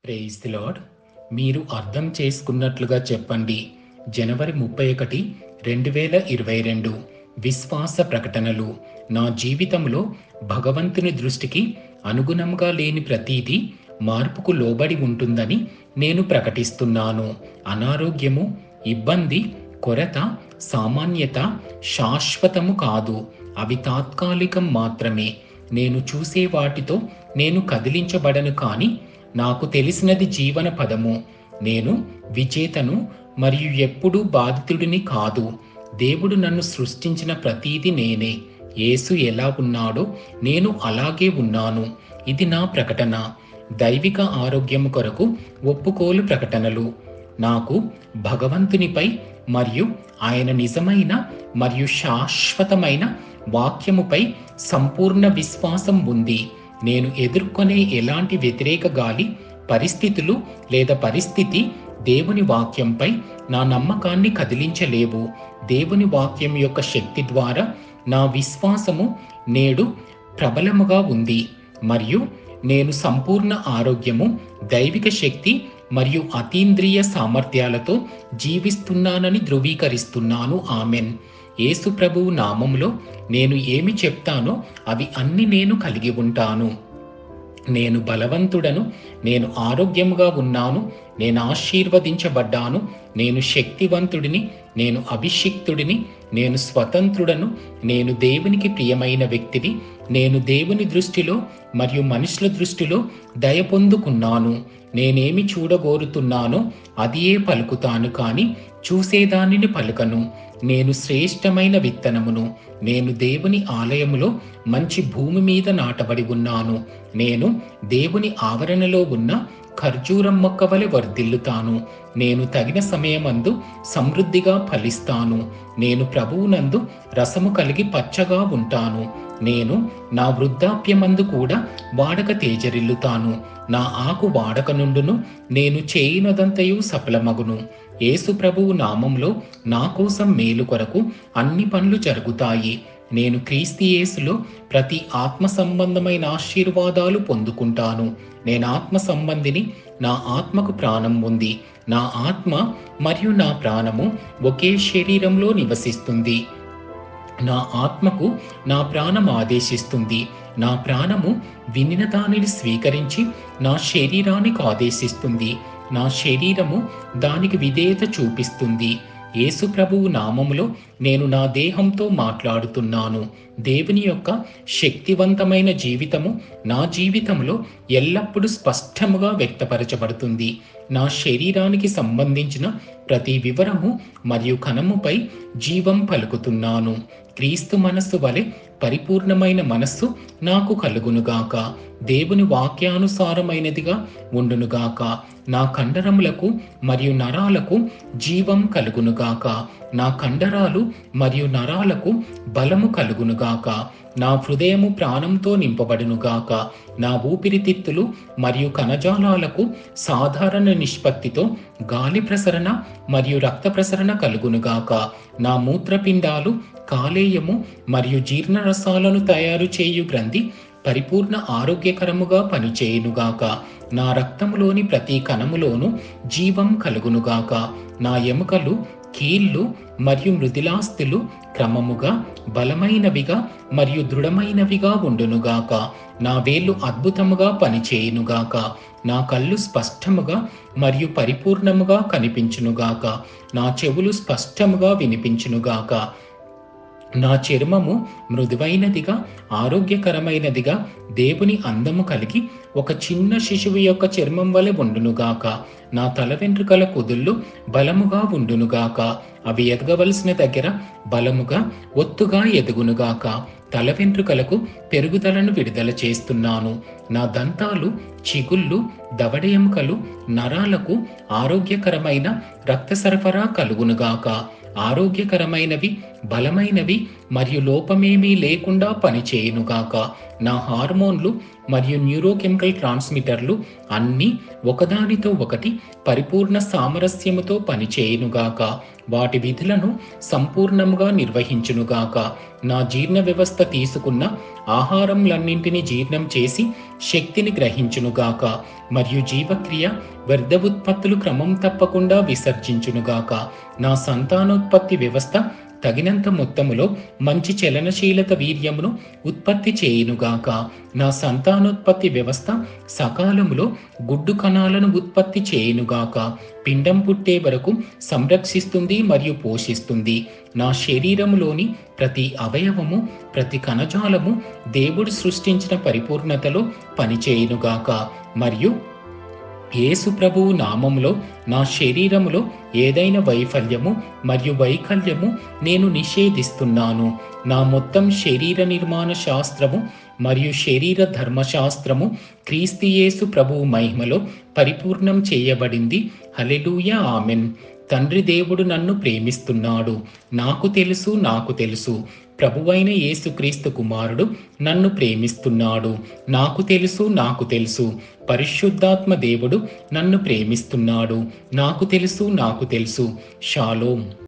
praise the lord మీరు అర్థం చేసుకున్నట్లుగా చెప్పండి జనవరి ముప్పై ఒకటి రెండు వేల ఇరవై రెండు విశ్వాస ప్రకటనలు నా జీవితంలో భగవంతుని దృష్టికి అనుగుణంగా లేని ప్రతీది మార్పుకు లోబడి ఉంటుందని నేను ప్రకటిస్తున్నాను అనారోగ్యము ఇబ్బంది కొరత సామాన్యత శాశ్వతము కాదు అవి తాత్కాలికం మాత్రమే నేను చూసే వాటితో నేను కదిలించబడను కానీ నాకు తెలిసినది జీవన పదము నేను విజేతను మరియు ఎప్పుడూ బాధితుడిని కాదు దేవుడు నన్ను సృష్టించిన ప్రతీది నేనే యేసు ఎలా ఉన్నాడో నేను అలాగే ఉన్నాను ఇది నా ప్రకటన దైవిక ఆరోగ్యము కొరకు ఒప్పుకోలు ప్రకటనలు నాకు భగవంతునిపై మరియు ఆయన నిజమైన మరియు శాశ్వతమైన వాక్యముపై సంపూర్ణ విశ్వాసం ఉంది నేను ఎదుర్కొనే ఎలాంటి వ్యతిరేక గాలి పరిస్థితులు లేదా పరిస్థితి దేవుని వాక్యంపై నా నమ్మకాన్ని కదిలించలేవు దేవుని వాక్యం యొక్క శక్తి ద్వారా నా విశ్వాసము నేడు ప్రబలముగా ఉంది మరియు నేను సంపూర్ణ ఆరోగ్యము దైవిక శక్తి మరియు అతీంద్రియ సామర్థ్యాలతో జీవిస్తున్నానని ధృవీకరిస్తున్నాను ఆమెన్ యేసు ప్రభువు నామంలో నేను ఏమి చెప్తానో అవి అన్ని నేను కలిగి ఉంటాను నేను బలవంతుడను నేను ఆరోగ్యముగా ఉన్నాను నేను ఆశీర్వదించబడ్డాను నేను శక్తివంతుడిని నేను అభిషిక్తుడిని నేను స్వతంత్రుడను నేను దేవునికి ప్రియమైన వ్యక్తిని నేను దేవుని దృష్టిలో మరియు మనుషుల దృష్టిలో దయ పొందుకున్నాను నేనేమి చూడగోరుతున్నానో అదియే పలుకుతాను కానీ చూసేదానిని పలుకను నేను శ్రేష్టమైన విత్తనమును నేను దేవుని ఆలయములో మంచి భూమి మీద నాటబడి ఉన్నాను నేను దేవుని ఆవరణలో ఉన్న ఖర్జూరం మొక్క వలె వర్ధిల్లుతాను నేను తగిన సమయమందు సమృద్ధిగా ఫలిస్తాను నేను ప్రభువునందు రసము కలిగి పచ్చగా ఉంటాను నేను నా వృద్ధాప్యమందు కూడా వాడక తేజరిల్లుతాను నా ఆకు వాడక నుండును నేను చేయినదంతయు సఫలమగును యేసు ప్రభువు నామంలో నా కోసం మేలు కొరకు అన్ని పనులు జరుగుతాయి నేను క్రీస్తు యేసులో ప్రతి ఆత్మ సంబంధమైన ఆశీర్వాదాలు పొందుకుంటాను నేను ఆత్మ సంబంధిని నా ఆత్మకు ప్రాణం ఉంది నా ఆత్మ మరియు నా ప్రాణము ఒకే శరీరంలో నివసిస్తుంది నా ఆత్మకు నా ప్రాణం ఆదేశిస్తుంది నా ప్రాణము వినిన దానిని స్వీకరించి నా శరీరానికి ఆదేశిస్తుంది నా శరీరము దానికి విధేయత చూపిస్తుంది యేసు ప్రభువు నామములో నేను నా దేహంతో మాట్లాడుతున్నాను దేవుని యొక్క శక్తివంతమైన జీవితము నా జీవితంలో ఎల్లప్పుడూ స్పష్టముగా వ్యక్తపరచబడుతుంది నా శరీరానికి సంబంధించిన ప్రతి వివరము మరియు కణముపై జీవం పలుకుతున్నాను క్రీస్తు మనస్సు వలె పరిపూర్ణమైన మనస్సు నాకు కలుగునుగాక దేవుని వాక్యానుసారమైనదిగా ఉండునుగాక నా కండరములకు మరియు నరాలకు జీవం కలుగునుగాక నా కండరాలు మరియు నరాలకు బలము కలుగునుగాక నా హృదయము ప్రాణంతో నింపబడునుగాక నా ఊపిరితిత్తులు మరియు కణజాలాలకు సాధారణ నిష్పత్తితో గాలి ప్రసరణ మరియు రక్త ప్రసరణ కలుగునుగాక నా మూత్రపిండాలు కాలేయము మరియు జీర్ణరసాలను తయారు చేయు గ్రంథి పరిపూర్ణ ఆరోగ్యకరముగా పనిచేయునుగాక నా రక్తములోని ప్రతి కణములోను జీవం కలుగునుగాక నా ఎముకలు కీళ్ళు మరియు మృదులాస్తులు క్రమముగా బలమైనవిగా మరియు దృఢమైనవిగా ఉండునుగాక నా వేళ్ళు అద్భుతముగా పనిచేయునుగాక నా కళ్ళు స్పష్టముగా మరియు పరిపూర్ణముగా కనిపించునుగాక నా చెవులు స్పష్టముగా వినిపించునుగాక నా చర్మము మృదువైనదిగా ఆరోగ్యకరమైనదిగా దేవుని అందము కలిగి ఒక చిన్న శిశువు యొక్క చర్మం వలె ఉండునుగాక నా తల వెంట్రుకల కుదుళ్ళు బలముగా ఉండునుగాక అవి ఎదగవలసిన దగ్గర బలముగా ఒత్తుగా ఎదుగునుగాక తల వెంట్రుకలకు పెరుగుదలను విడుదల చేస్తున్నాను నా దంతాలు చిగుళ్ళు దవడ ఎముకలు నరాలకు ఆరోగ్యకరమైన రక్త సరఫరా కలుగునుగాక ఆరోగ్యకరమైనవి బలమైనవి మరియు లోపమేమీ లేకుండా పనిచేయునుగాక నా హార్మోన్లు మరియు న్యూరోకెమికల్ ట్రాన్స్మిటర్లు అన్నీ ఒకదానితో ఒకటి పరిపూర్ణ సామరస్యముతో పనిచేయునుగాక వాటి విధులను సంపూర్ణముగా నిర్వహించునుగాక నా జీర్ణ వ్యవస్థ తీసుకున్న ఆహారంలన్నింటినీ జీర్ణం చేసి శక్తిని గ్రహించునుగాక మరియు జీవక్రియ వ్యర్థ ఉత్పత్తులు క్రమం తప్పకుండా విసర్జించునుగాక నా సంతానోత్పత్తి వ్యవస్థ తగినంత మొత్తములో మంచి చలనశీలత వీర్యమును ఉత్పత్తి చేయునుగాక నా సంతానోత్పత్తి వ్యవస్థ సకాలములో గుడ్డు కణాలను ఉత్పత్తి చేయునుగాక పిండం పుట్టే వరకు సంరక్షిస్తుంది మరియు పోషిస్తుంది నా శరీరములోని ప్రతి అవయవము ప్రతి కణజాలము దేవుడు సృష్టించిన పరిపూర్ణతలో పనిచేయునుగాక మరియు యేసు ప్రభువు నామములో నా శరీరములో ఏదైన వైఫల్యము మరియు వైకల్యము నేను నిషేధిస్తున్నాను నా మొత్తం శరీర నిర్మాణ శాస్త్రము మరియు శరీర ధర్మశాస్త్రము క్రీస్తియేసు ప్రభువు మహిమలో పరిపూర్ణం చేయబడింది హలెలూయ ఆమెన్ తండ్రి దేవుడు నన్ను ప్రేమిస్తున్నాడు నాకు తెలుసు నాకు తెలుసు ప్రభువైన యేసుక్రీస్తు కుమారుడు నన్ను ప్రేమిస్తున్నాడు నాకు తెలుసు నాకు తెలుసు పరిశుద్ధాత్మ దేవుడు నన్ను ప్రేమిస్తున్నాడు నాకు తెలుసు నాకు తెలుసు షాలోం